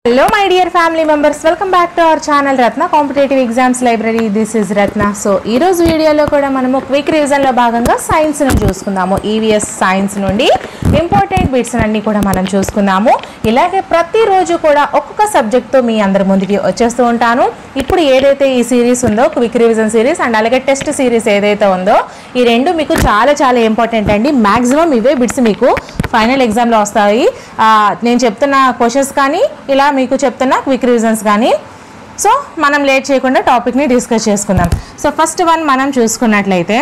hello my dear family members welcome back to our channel Ratna competitive exams library this is Ratna so ఈ రోజు వీడియోలో కూడా మనము quick రివిజన్లో భాగంగా సైన్స్ను చూసుకుందాము ఈవీఎస్ సైన్స్ నుండి ఇంపార్టెంట్ బిట్స్ అన్ని కూడా మనం చూసుకుందాము ఇలాగే ప్రతిరోజు కూడా ఒక్కొక్క సబ్జెక్ట్తో మీ అందరి ముందుకి వచ్చేస్తూ ఉంటాను ఇప్పుడు ఏదైతే ఈ సిరీస్ ఉందో క్విక్ రివిజన్ సిరీస్ అండ్ అలాగే టెస్ట్ సిరీస్ ఏదైతే ఉందో ఈ రెండు మీకు చాలా చాలా ఇంపార్టెంట్ అండి మ్యాక్సిమం ఇవే బిట్స్ మీకు ఫైనల్ ఎగ్జామ్లో వస్తాయి ఆ, నేను చెప్తున్న క్వశ్చన్స్ కానీ ఇలా మీకు చెప్తున్న క్విక్ రివిజన్స్ కానీ సో మనం లేట్ చేయకుండా టాపిక్ని డిస్కస్ చేసుకుందాం సో ఫస్ట్ వన్ మనం చూసుకున్నట్లయితే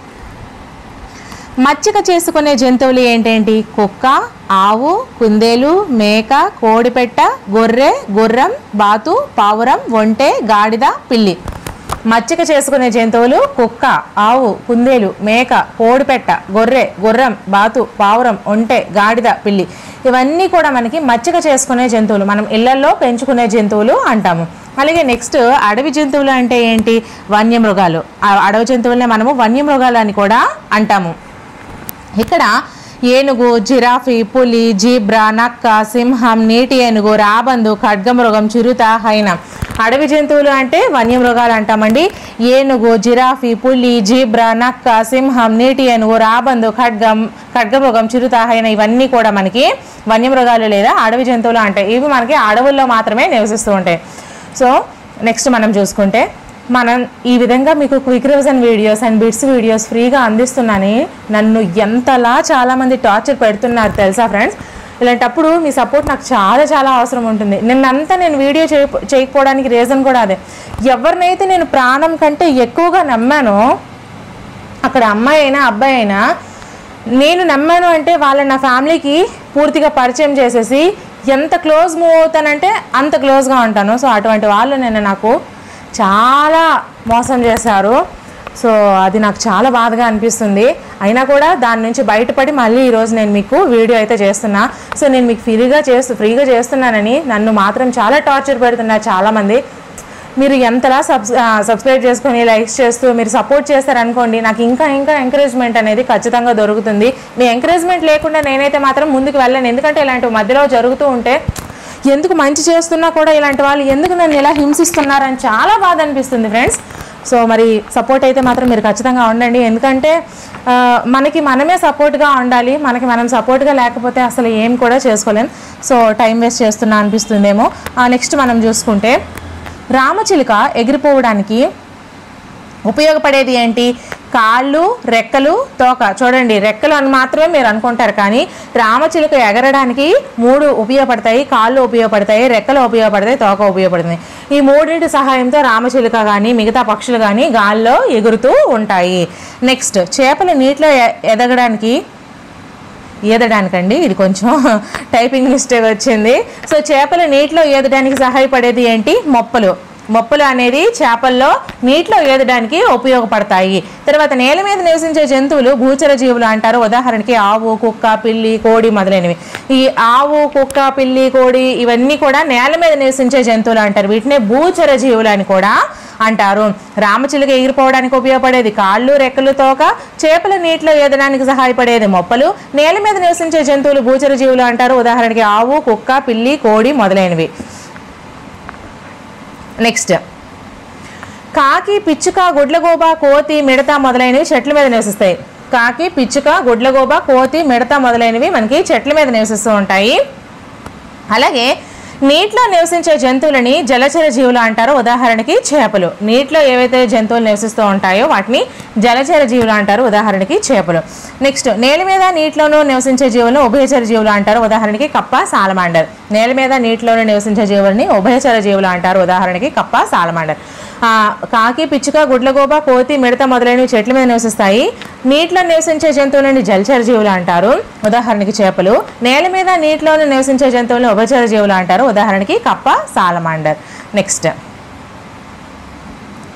మచ్చిక చేసుకునే జంతువులు ఏంటేంటి కుక్క ఆవు కుందేలు మేక కోడిపెట్ట గొర్రె గుర్రం బాతు పావురం ఒంటె గాడిద పిల్లి మచ్చిక చేసుకునే జంతువులు కుక్క ఆవు కుందేలు మేక కోడిపెట్ట గొర్రె గుర్రం బాతు పావురం ఒంటె గాడిద పిల్లి ఇవన్నీ కూడా మనకి మచ్చిక చేసుకునే జంతువులు మనం ఇళ్లలో పెంచుకునే జంతువులు అంటాము అలాగే నెక్స్ట్ అడవి జంతువులు అంటే ఏంటి వన్యమృగాలు ఆ అడవి జంతువులనే మనము వన్యమృగాలు అని కూడా అంటాము ఇక్కడ ఏనుగు జిరాఫీ పులి జీబ్రా నక్క సింహం నీటి ఏనుగు రాబందు ఖడ్గమృగం చిరుత హైనం అడవి జంతువులు అంటే వన్యమృగాలు అంటామండి ఏనుగు జిరాఫీ పులి జీబ్రా నక్క సింహం నీటి ఏనుగు రాబందు ఖడ్గం ఖడ్గమృగం చిరుత హైన ఇవన్నీ కూడా మనకి వన్యమృగాలు లేదా అడవి జంతువులు అంటాయి ఇవి మనకి అడవుల్లో మాత్రమే నివసిస్తూ ఉంటాయి సో నెక్స్ట్ మనం చూసుకుంటే మనం ఈ విధంగా మీకు quick revision videos and bits videos ఫ్రీగా అందిస్తున్నానని నన్ను ఎంతలా చాలామంది టార్చర్ పెడుతున్నారు తెలుసా ఫ్రెండ్స్ ఇలాంటప్పుడు మీ సపోర్ట్ నాకు చాలా చాలా అవసరం ఉంటుంది నిన్నంతా నేను వీడియో చేయ చేయకపోవడానికి రీజన్ కూడా అదే ఎవరినైతే నేను ప్రాణం కంటే ఎక్కువగా నమ్మానో అక్కడ అమ్మాయి అయినా అబ్బాయి అయినా నేను నమ్మాను అంటే వాళ్ళని నా ఫ్యామిలీకి పూర్తిగా పరిచయం చేసేసి ఎంత క్లోజ్ మూవ్ అవుతానంటే అంత క్లోజ్గా ఉంటాను సో అటువంటి వాళ్ళు నేను నాకు చాలా మోసం చేశారు సో అది నాకు చాలా బాధగా అనిపిస్తుంది అయినా కూడా దాని నుంచి బయటపడి మళ్ళీ ఈరోజు నేను మీకు వీడియో అయితే చేస్తున్నా సో నేను మీకు ఫ్రీగా చేస్తూ ఫ్రీగా చేస్తున్నానని నన్ను మాత్రం చాలా టార్చర్ పెడుతున్నారు చాలామంది మీరు ఎంతలా సబ్స్ ఆ, సబ్స్క్రైబ్ చేసుకొని లైక్స్ చేస్తూ మీరు సపోర్ట్ చేస్తారనుకోండి నాకు ఇంకా ఇంకా ఎంకరేజ్మెంట్ అనేది ఖచ్చితంగా దొరుకుతుంది మీ ఎంకరేజ్మెంట్ లేకుండా నేనైతే మాత్రం ముందుకు వెళ్ళను ఎందుకంటే ఇలాంటి మధ్యలో జరుగుతూ ఉంటే ఎందుకు మంచి చేస్తున్నా కూడా ఇలాంటి వాళ్ళు ఎందుకు నన్ను ఇలా హింసిస్తున్నారని చాలా బాధ అనిపిస్తుంది ఫ్రెండ్స్ సో మరి సపోర్ట్ అయితే మాత్రం మీరు ఖచ్చితంగా ఉండండి ఎందుకంటే ఆ, మనకి మనమే సపోర్ట్గా ఉండాలి మనకి మనం సపోర్ట్గా లేకపోతే అసలు ఏం కూడా చేసుకోలేం సో టైం వేస్ట్ చేస్తున్నా అనిపిస్తుందేమో నెక్స్ట్ మనం చూసుకుంటే రామచిలుక ఎగిరిపోవడానికి ఉపయోగపడేది ఏంటి కాళ్ళు రెక్కలు తోక చూడండి రెక్కలు అని మాత్రమే మీరు అనుకుంటారు కానీ రామచిలుక ఎగరడానికి మూడు ఉపయోగపడతాయి కాళ్ళు ఉపయోగపడతాయి రెక్కలు ఉపయోగపడతాయి తోక ఉపయోగపడుతుంది ఈ మూడింటి సహాయంతో రామచిలుక కానీ మిగతా పక్షులు కానీ గాల్లో ఎగురుతూ ఉంటాయి నెక్స్ట్ చేపలు నీటిలో ఎ- ఎదగడానికి ఈదడానికండి ఇది కొంచెం టైపింగ్ మిస్టేక్ వచ్చింది సో చేపలు నీటిలో ఈదడానికి సహాయపడేది ఏంటి మొప్పలు మొప్పలు అనేది చేపల్లో నీటిలో ఈదడానికి ఉపయోగపడతాయి తర్వాత నేల మీద నివసించే జంతువులు భూచర జీవులు అంటారు ఉదాహరణకి ఆవు కుక్క పిల్లి కోడి మొదలైనవి ఈ ఆవు కుక్క పిల్లి కోడి ఇవన్నీ కూడా నేల మీద నివసించే జంతువులు అంటారు వీటినే భూచర జీవులు అని కూడా అంటారు రామచిలుక ఎగిరిపోవడానికి ఉపయోగపడేది కాళ్ళు రెక్కలు తోక చేపలు నీటిలో ఈదడానికి సహాయపడేది మొప్పలు నేల మీద నివసించే జంతువులు భూచర జీవులు అంటారు ఉదాహరణకి ఆవు కుక్క పిల్లి కోడి మొదలైనవి నెక్స్ట్ కాకి పిచ్చుక గుడ్లగోబ కోతి మిడత మొదలైనవి చెట్ల మీద నివసిస్తాయి కాకి పిచ్చుక గుడ్లగోబ కోతి మిడత మొదలైనవి మనకి చెట్ల మీద నివసిస్తూ ఉంటాయి అలాగే నీటిలో నివసించే జంతువులని జలచర జీవులు అంటారు ఉదాహరణకి చేపలు నీటిలో ఏవైతే జంతువులు నివసిస్తూ ఉంటాయో వాటిని జలచర జీవులు అంటారు ఉదాహరణకి చేపలు నెక్స్ట్ నేల మీద నీటిలోనూ నివసించే జీవులను ఉభయచర జీవులు అంటారు ఉదాహరణకి కప్ప సాలమాండర్ నేల మీద నీటిలోనూ నివసించే జీవులని ఉభయచర జీవులు అంటారు ఉదాహరణకి కప్ప సాలమాండర్ ఆ, కాకి పిచ్చుక గుడ్లగోబ కోతి మిడత మొదలైనవి చెట్ల మీద నివసిస్తాయి నీటిలో నివసించే జంతువులని జలచర జీవులు అంటారు ఉదాహరణకి చేపలు నేల మీద నీటిలోనే నివసించే జంతువులను ఉభయచర జీవులు అంటారు ఉదాహరణకి కప్ప సాలమాండర్ నెక్స్ట్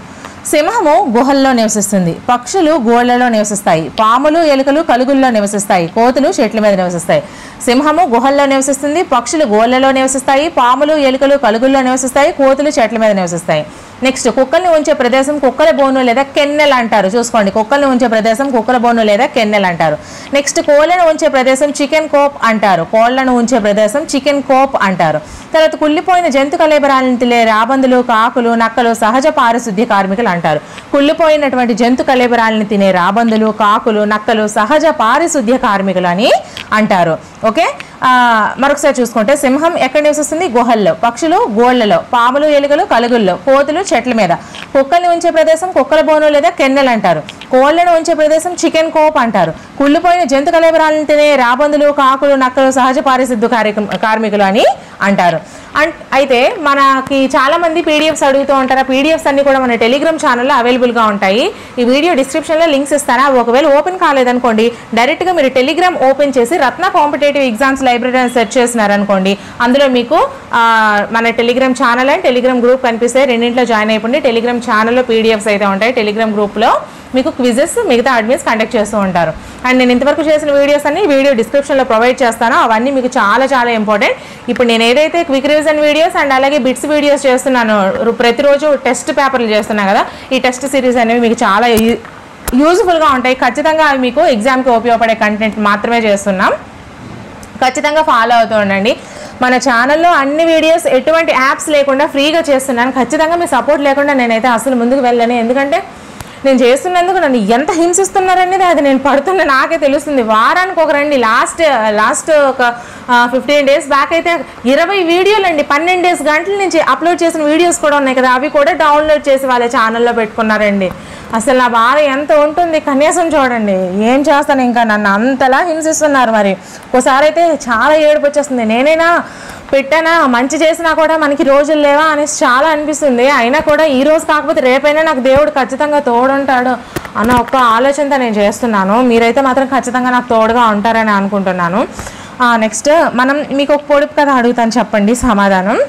సింహము గుహల్లో నివసిస్తుంది పక్షులు గోళ్లలో నివసిస్తాయి పాములు ఎలుకలు కలుగుల్లో నివసిస్తాయి కోతులు చెట్ల మీద నివసిస్తాయి సింహము గుహల్లో నివసిస్తుంది పక్షులు గోళ్లలో నివసిస్తాయి పాములు ఎలుకలు కలుగుల్లో నివసిస్తాయి కోతులు చెట్ల మీద నివసిస్తాయి నెక్స్ట్ కుక్కల్ని ఉంచే ప్రదేశం కుక్కల బోను లేదా కెన్నెల్ అంటారు చూసుకోండి కుక్కల్ని ఉంచే ప్రదేశం కుక్కల బోను లేదా కెన్నెల్ అంటారు నెక్స్ట్ కోళ్ళను ఉంచే ప్రదేశం చికెన్ కోప్ అంటారు కోళ్లను ఉంచే ప్రదేశం చికెన్ కోప్ అంటారు తర్వాత కుళ్ళిపోయిన జంతు కలేబరాలను తినే రాబందులు కాకులు నక్కలు సహజ పారిశుద్ధ్య కార్మికులు అంటారు కుళ్ళిపోయినటువంటి జంతు కలేబరాలను తినే రాబందులు కాకులు నక్కలు సహజ పారిశుద్ధ్య కార్మికులు అని అంటారు ఓకే ఆ, మరొకసారి చూసుకుంటే సింహం ఎక్కడ నివసిస్తుంది గుహల్లో పక్షులు గోళ్లలో పాములు ఎలుకలు కలుగుల్లో కోతులు చెట్ల మీద కుక్కల్ని ఉంచే ప్రదేశం కుక్కల బోను లేదా కెన్నెల్ అంటారు కోళ్లను ఉంచే ప్రదేశం చికెన్ కోప్ అంటారు కుళ్ళిపోయిన జంతు కలేబరాలను తినే రాబందులు కాకులు నక్కలు సహజ పారిశుద్ధ కార్యక్రమ కార్మికులు అని అంటారు అం అయితే మనకి చాలా మంది పీడిఎఫ్స్ అడుగుతూ ఉంటారు ఆ పీడిఎఫ్స్ అన్ని కూడా మన టెలిగ్రామ్ ఛానల్లో అవైలబుల్గా ఉంటాయి ఈ వీడియో డిస్క్రిప్షన్లో లింక్స్ ఇస్తాను అవి ఒకవేళ ఓపెన్ కాలేదనుకోండి డైరెక్ట్గా మీరు టెలిగ్రామ్ ఓపెన్ చేసి రత్న కాంపిటేటివ్ ఎగ్జామ్స్ లైబ్రరీ అని సెర్చ్ చేసినారనుకోండి అందులో మీకు ఆ, మన Telegram channel and Telegram group కనిపిస్తాయి రెండింటిలో జాయిన్ అయిపోండి టెలిగ్రామ్ ఛానల్లో పీడిఎఫ్స్ అయితే ఉంటాయి టెలిగ్రామ్ గ్రూప్లో మీకు క్విజెస్ మిగతా అడ్మిన్స్ కండక్ట్ చేస్తూ ఉంటారు అండ్ నేను ఇంతవరకు చేసిన వీడియోస్ అన్ని వీడియో డిస్క్రిప్షన్లో ప్రొవైడ్ చేస్తాను అవన్నీ మీకు చాలా చాలా ఇంపార్టెంట్ ఇప్పుడు నేను ఏదైతే క్విక్ రివిజన్ వీడియోస్ అండ్ అలాగే బిట్స్ వీడియోస్ చేస్తున్నాను రు- ప్రతిరోజు టెస్ట్ పేపర్లు చేస్తున్నాను కదా ఈ టెస్ట్ సిరీస్ అనేవి మీకు చాలా యూజ్ఫుల్గా ఉంటాయి ఖచ్చితంగా అవి మీకు ఎగ్జామ్కి ఉపయోగపడే కంటెంట్ మాత్రమే చేస్తున్నాం ఖచ్చితంగా ఫాలో అవుతూ ఉండండి మన ఛానల్లో అన్ని వీడియోస్ ఎటువంటి యాప్స్ లేకుండా ఫ్రీగా చేస్తున్నాను ఖచ్చితంగా మీ సపోర్ట్ లేకుండా నేనైతే అసలు ముందుకు వెళ్ళను ఎందుకంటే నేను చేస్తున్నందుకు నన్ను ఎంత హింసిస్తున్నారనేది అది నేను పడుతున్న నాకే తెలుస్తుంది వారానికి ఒక రండి లాస్ట్ లాస్ట్ ఒక ఫిఫ్టీన్ డేస్ బ్యాక్ అయితే ఇరవై వీడియోలు అండి పన్నెండు డేస్ గంటల నుంచి అప్లోడ్ చేసిన వీడియోస్ కూడా ఉన్నాయి కదా అవి కూడా డౌన్లోడ్ చేసి వాళ్ళ ఛానల్లో పెట్టుకున్నారండి అసలు నా బాధ ఎంత ఉంటుంది కనీసం చూడండి ఏం చేస్తాను ఇంకా నన్ను అంతలా హింసిస్తున్నారు మరి ఒకసారి అయితే చాలా ఏడుపు వచ్చేస్తుంది నేనైనా పెట్టానా మంచి చేసినా కూడా మనకి రోజులు లేవా అనేసి చాలా అనిపిస్తుంది అయినా కూడా ఈ రోజు కాకపోతే రేపైనా నాకు దేవుడు ఖచ్చితంగా తోడుంటాడు అన్న ఒక్క ఆలోచనతో నేను చేస్తున్నాను మీరైతే మాత్రం ఖచ్చితంగా నాకు తోడుగా ఉంటారని అనుకుంటున్నాను నెక్స్ట్ మనం మీకు ఒక పొడుపు కథ అడుగుతాను చెప్పండి సమాధానం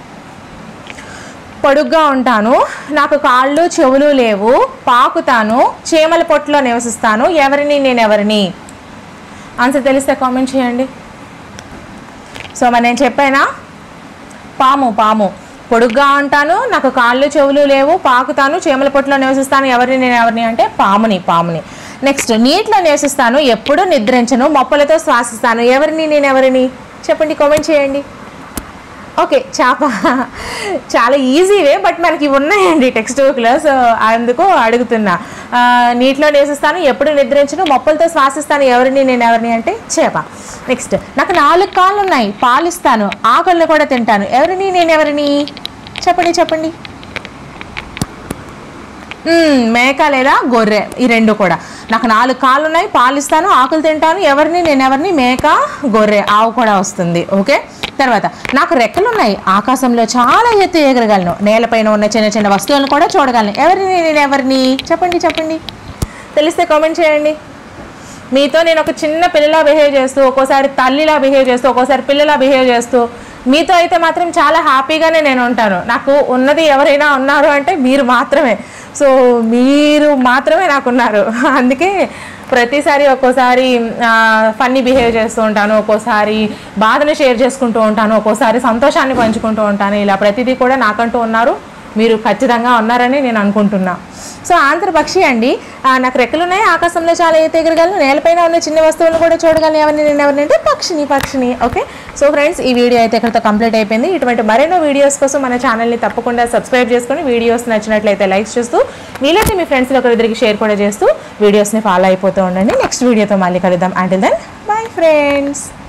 పొడుగ్గా ఉంటాను నాకు కాళ్ళు చెవులు లేవు పాకుతాను చీమల పొట్టులో నివసిస్తాను ఎవరిని నేను ఎవరిని ఆన్సర్ తెలిస్తే కామెంట్ చేయండి సో మరి నేను చెప్పానా పాము పాము పొడుగ్గా ఉంటాను నాకు కాళ్ళు చెవులు లేవు పాకుతాను చీమల పొట్టులో నివసిస్తాను ఎవరిని నేను ఎవరిని అంటే పాముని పాముని నెక్స్ట్ నీటిలో నివసిస్తాను ఎప్పుడూ నిద్రించను మొప్పలతో శ్వాసిస్తాను ఎవరిని నేను ఎవరిని చెప్పండి కామెంట్ చేయండి ఓకే చేప చాలా ఈజీవే బట్ మనకి ఇవి ఉన్నాయండి టెక్స్ట్ బుక్లో సో అందుకు అడుగుతున్నా ఆ, నీటిలో నివసిస్తాను ఎప్పుడు నిద్రించను మొప్పలతో శ్వాసిస్తాను ఎవరిని నేను ఎవరిని అంటే చేప నెక్స్ట్ నాకు నాలుగు కాళ్ళు ఉన్నాయి పాలిస్తాను ఆకళ్ళు కూడా తింటాను ఎవరిని నేను ఎవరిని చెప్పండి చెప్పండి మ్మ్, మేక లేదా గొర్రె ఈ రెండు కూడా నాకు నాలుగు కాళ్ళు ఉన్నాయి పాలిస్తాను ఆకులు తింటాను ఎవరిని నేను ఎవరిని మేక గొర్రె ఆవు కూడా వస్తుంది ఓకే తర్వాత నాకు రెక్కలు ఉన్నాయి ఆకాశంలో చాలా ఎత్తు ఎగరగలను నేలపైన ఉన్న చిన్న చిన్న వస్తువులను కూడా చూడగలను ఎవరిని నేను ఎవరిని చెప్పండి చెప్పండి తెలిస్తే కామెంట్ చేయండి మీతో నేను ఒక చిన్న పిల్లలా బిహేవ్ చేస్తూ ఒక్కోసారి తల్లిలా బిహేవ్ చేస్తూ ఒక్కోసారి పిల్లలా బిహేవ్ చేస్తూ మీతో అయితే మాత్రం చాలా హ్యాపీగానే నేను ఉంటాను నాకు ఉన్నది ఎవరైనా ఉన్నారు అంటే మీరు మాత్రమే సో మీరు మాత్రమే నాకున్నారు అందుకే ప్రతిసారి ఒక్కోసారి ఫన్నీ బిహేవ్ చేస్తూ ఉంటాను ఒక్కోసారి బాధను షేర్ చేసుకుంటూ ఉంటాను ఒక్కోసారి సంతోషాన్ని పంచుకుంటూ ఉంటాను ఇలా ప్రతిదీ కూడా నాకంటూ ఉన్నారు మీరు ఖచ్చితంగా ఉన్నారని నేను అనుకుంటున్నా సో ఆంధ్ర పక్షి అండి ఆ, నాకు రెక్కలు ఉన్నాయి ఆకాశంలో చాలా ఎత్తు ఎగరగలను నేలపైన ఉన్న చిన్న వస్తువులను కూడా చూడగలను ఎవరిని నేను ఎవరిని అంటే పక్షిని పక్షిని ఓకే సో ఫ్రెండ్స్ ఈ వీడియో అయితే ఇక్కడితో కంప్లీట్ అయిపోయింది ఇటువంటి మరెన్నో వీడియోస్ కోసం మన ఛానల్ని తప్పకుండా సబ్స్క్రైబ్ చేసుకొని వీడియోస్ నచ్చినట్లయితే లైక్స్ చేస్తూ వీలైతే మీ ఫ్రెండ్స్కి ఒకరిద్దరికి షేర్ కూడా చేస్తూ వీడియోస్ని ఫాలో అయిపోతూ ఉండండి నెక్స్ట్ వీడియోతో మళ్ళీ కలుద్దాం అంటిల్ దెన్ బాయ్ ఫ్రెండ్స్